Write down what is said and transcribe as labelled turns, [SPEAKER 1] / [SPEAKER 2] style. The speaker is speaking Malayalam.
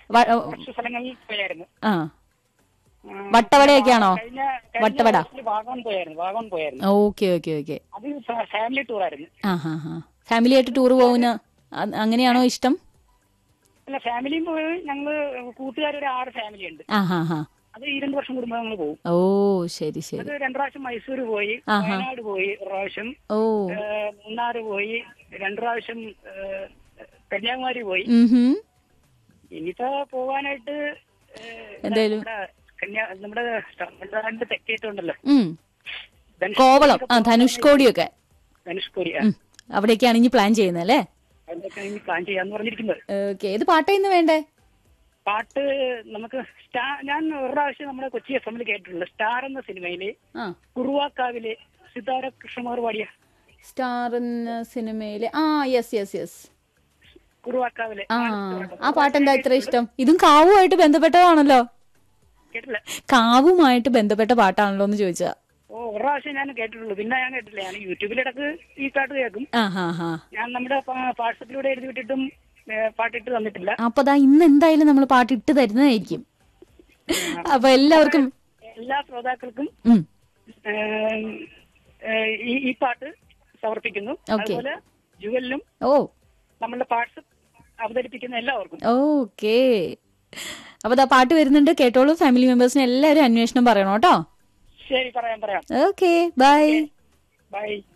[SPEAKER 1] വ-
[SPEAKER 2] കുറച്ച് സ്ഥലങ്ങളിൽ പോയായിരുന്നു
[SPEAKER 1] ആ
[SPEAKER 2] ആ,
[SPEAKER 1] വട്ടവടയൊക്കെയാണോ
[SPEAKER 2] കഴിഞ്ഞ കഴിഞ്ഞ
[SPEAKER 1] വട്ടവട.
[SPEAKER 2] വർഷത്തില് വാഗമൺ പോയായിരുന്നു വാഗമൺ പോയായിരുന്നു
[SPEAKER 1] ഓക്കെ ഓക്കെ ഓക്കെ
[SPEAKER 2] അത് ഫ- ഫാമിലി ടൂർ ആയിരുന്നു
[SPEAKER 1] ആ ഹാ ഹാ ഫാമിലി ആയിട്ട് ടൂർ പോകുന്ന അ- അങ്ങനെയാണോ ഇഷ്ടം
[SPEAKER 2] അല്ല ഫാമിലിയും പോയി ഞങ്ങള് കൂട്ടുകാരൊരു ആറ് ഫാമിലി ഉണ്ട്
[SPEAKER 1] ആ ഹാ ഹാ
[SPEAKER 2] അത് ഈ രണ്ട് വർഷം കൂടുമ്പോൾ ഞങ്ങൾ പോകും
[SPEAKER 1] ഓ ശരി ശരി
[SPEAKER 2] അത് രണ്ടു പ്രാവശ്യം മൈസൂർ പോയി
[SPEAKER 1] ആഹാ.
[SPEAKER 2] വയനാട് പോയി ഒരു പ്രാവശ്യം
[SPEAKER 1] ഓ
[SPEAKER 2] ഏഹ്, മൂന്നാറ് പോയി രണ്ടു പ്രാവശ്യം ഏഹ്, കന്യാകുമാരി പോയി
[SPEAKER 1] ഉം ഹും.
[SPEAKER 2] ഇനിയിപ്പോ പോവാനായിട്ട് ഏഹ്,
[SPEAKER 1] എന്തായാലും
[SPEAKER 2] നമ്മുടെ കന്യാ നമ്മുടെ തമിഴ്നാടിന്റെ തെക്കേറ്റുണ്ടല്ലോ
[SPEAKER 1] ഉം കോവളം ആ ധനുഷ്കോടിയൊക്കെ
[SPEAKER 2] ധനുഷ്കോടി
[SPEAKER 1] ഉം. അവിടേക്കാണ് ഇനി പ്ലാൻ ചെയ്യുന്നത് അല്ലേ
[SPEAKER 2] അതിലൊക്കെ ഇനി പ്ലാൻ ചെയ്യാന്ന് പറഞ്ഞിരിക്കുന്നത്
[SPEAKER 1] ഓക്കെ ഏത് പാട്ടാ ഇന്ന് വേണ്ടേ
[SPEAKER 2] പാട്ട് നമുക്ക് സ്റ്റാർ ഞാൻ ഒരു പ്രാവശ്യം നമ്മുടെ കൊച്ചി എഫ് എമ്മിൽ കേട്ടിട്ടുണ്ട് സ്റ്റാർ എന്ന സിനിമയില്
[SPEAKER 1] ആ
[SPEAKER 2] കുറുവാക്കാവിലെ സിതാര കൃഷ്ണമാർ പാടിയ
[SPEAKER 1] സ്റ്റാർ എന്ന സിനിമയിലെ ആ യെസ് യെസ് യെസ്
[SPEAKER 2] കുറുവാക്കാവിലെ
[SPEAKER 1] ആ ആ പാട്ടെന്താ ഇത്ര ഇഷ്ടം ഇതും കാവുമായിട്ട് ബന്ധപ്പെട്ടതാണല്ലോ
[SPEAKER 2] കേട്ടില്ല
[SPEAKER 1] കാവുമായിട്ട് ബന്ധപ്പെട്ട പാട്ടാണല്ലോ എന്ന് ചോദിച്ചാ
[SPEAKER 2] ഓ ഒരു പ്രാവശ്യം ഞാൻ കേട്ടിട്ടുള്ളൂ പിന്നെ ഞാൻ കേട്ടില്ല ഞാൻ യൂട്യൂബിലിടക്ക് ഈ പാട്ട് കേൾക്കും
[SPEAKER 1] ആ ഹാ ഹാ
[SPEAKER 2] ഞാൻ നമ്മുടെ വാട്സപ്പിലൂടെ എഴുതി വിട്ടിട്ടും ഏ, പാട്ടിട്ട് തന്നിട്ടില്ല
[SPEAKER 1] അപ്പൊ ദാ ഇന്ന് എന്തായാലും നമ്മൾ പാട്ട് ഇട്ട് തരുന്നതായിരിക്കും അപ്പൊ എല്ലാവർക്കും
[SPEAKER 2] എല്ലാ ശ്രോതാക്കൾക്കും
[SPEAKER 1] ഉം.
[SPEAKER 2] ഏ, ഏ, ഈ ഈ പാട്ട് സമർപ്പിക്കുന്നു
[SPEAKER 1] Okay.
[SPEAKER 2] അതുപോലെ ജുവലിനും
[SPEAKER 1] ഓ
[SPEAKER 2] നമ്മളുടെ പാർട്സ് അവതരിപ്പിക്കുന്ന എല്ലാവർക്കും
[SPEAKER 1] ഓക്കേ അപ്പൊ ദാ പാട്ട് വരുന്നുണ്ട് കേട്ടോളൂ ഫാമിലി മെമ്പേഴ്സിന് എല്ലാവരും അന്വേഷണം പറയണം കേട്ടോ
[SPEAKER 2] ശരി പറയാം പറയാം
[SPEAKER 1] ഓക്കെ ബൈ
[SPEAKER 2] ബൈ